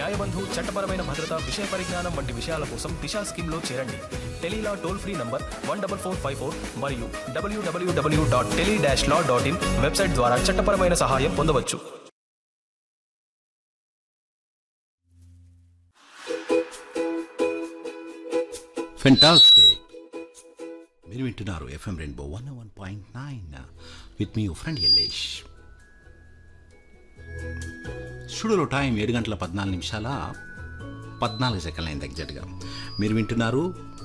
న్యాయబంధు చట్టపరమైన భద్రత విషయ పరిజ్ఞానం వంటి విషయాల కోసం దిశా స్కీమ్లో చేరండి tele law toll free number one double four five four మరియు డబ్ల్యూడబ్ల్యూడబ్ల్యూ dot tele dash law dot in website ద్వారా చట్టపరమైన సహాయం పొందవచ్చు ఫెంటాస్టిక్ మీరు వింటున్నారు FM rainbow one one point nine with మీ ఫ్రెండ్ యల్లేష్ స్టూడియోలో టైం ఏడు గంటల పద్నాలుగు నిమిషాల పద్నాలుగు సెకండ్లు అయింది ఎగ్జాక్ట్గా మీరు వింటున్నారు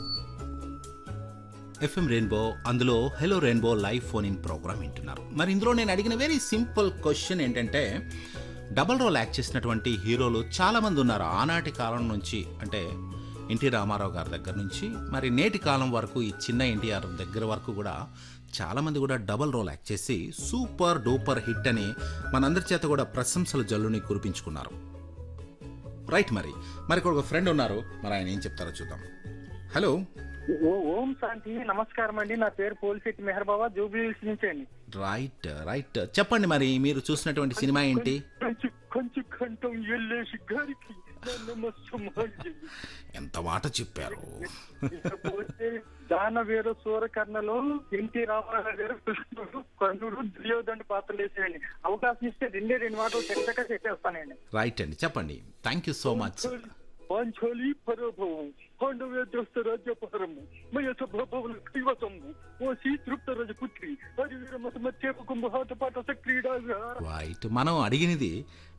ఎఫ్ఎం రెయిన్బో అందులో hello rainbow live phone in program వింటున్నారు మరి ఇందులో నేను అడిగిన వెరీ సింపుల్ క్వశ్చన్ ఏంటంటే డబల్ రోల్ యాక్ట్ చేసినటువంటి హీరోలు చాలామంది ఉన్నారు ఆనాటి కాలం నుంచి అంటే ఎన్టీ రామారావు గారి దగ్గర నుంచి మరి నేటి కాలం వరకు ఈ చిన్న ఎన్టీఆర్ దగ్గర వరకు కూడా చాలామంది కూడా డబల్ రోల్ యాక్ట్ చేసి సూపర్ డూపర్ హిట్ అని మనందరి చేత కూడా ప్రశంసలు జల్లుని కురిపించుకున్నారు రైట్ మరి మరి ఇక్కడ ఒక ఫ్రెండ్ ఉన్నారు మరి ఆయన ఏం చెప్తారో చూద్దాం హలో ఓ- ఓం శాంతి నమస్కారం అండి నా పేరు పోలిశెట్టి మెహర్ బాబా జూబ్లీ హిల్స్ నుంచి అండి రైట్ రైట్ చెప్పండి మరి మీరు చూసినటువంటి సినిమా ఏంటి కొంచెం కొంచెం కంఠం ఎల్లేసి గారికి నా నమస్సమాంజలి. ఎంత మాట చెప్పారు ఇకపోతే దానవీర సూరకర్ణలో ఎన్టీ రామారావు గారు కృష్ణుడు కర్ణుడు దుర్యోధనుడు పాత్రలు వేసేయండి అవకాశం ఇస్తే రెండే రెండు మాటలు చక్కగా చెప్పేస్తానండి రైట్ అండి చెప్పండి థ్యాంక్ యూ సో మచ్ పాంచాలి పరోభవం పాండవేద్రస్త రాజ్యపహరము మయ సభాభవన క్రీవసము ఓ శ్రీ తృప్త రజపుత్రి హరివీరమత మధ్యేప కుంభహాటపాట క్రీడా విహార రైట్ మనం అడిగినది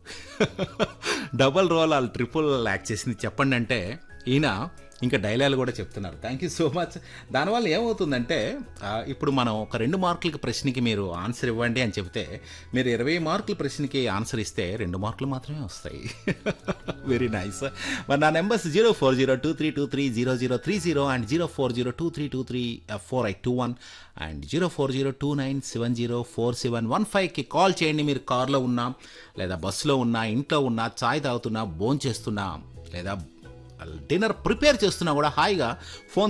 double role all triple act చేసింది చెప్పండి అంటే ఈయన ఇంకా డైలాగ్ కూడా చెప్తున్నారు థ్యాంక్ యూ సో మచ్ దానివల్ల ఏమవుతుందంటే ఆ, ఇప్పుడు మనం ఒక రెండు మార్కులకి ప్రశ్నకి మీరు ఆన్సర్ ఇవ్వండి అని చెప్తే మీరు ఇరవై మార్కుల ప్రశ్నకి ఆన్సర్ ఇస్తే రెండు మార్కులు మాత్రమే వస్తాయి వెరీ నైస్ మరి నా numbers zero four zero two three two three zero zero three zero and zero four zero two three two three four eight two one and zero four zero two nine seven zero four seven one ఫైవ్కి call చేయండి మీరు కార్లో ఉన్నా లేదా బస్సులో ఉన్నా ఇంట్లో ఉన్నా చాయ్ తాగుతున్నా భోంచేస్తున్నా లేదా డిన్నర్ ప్రిపేర్ చేస్తున్నా కూడా హాయిగా ఫోన్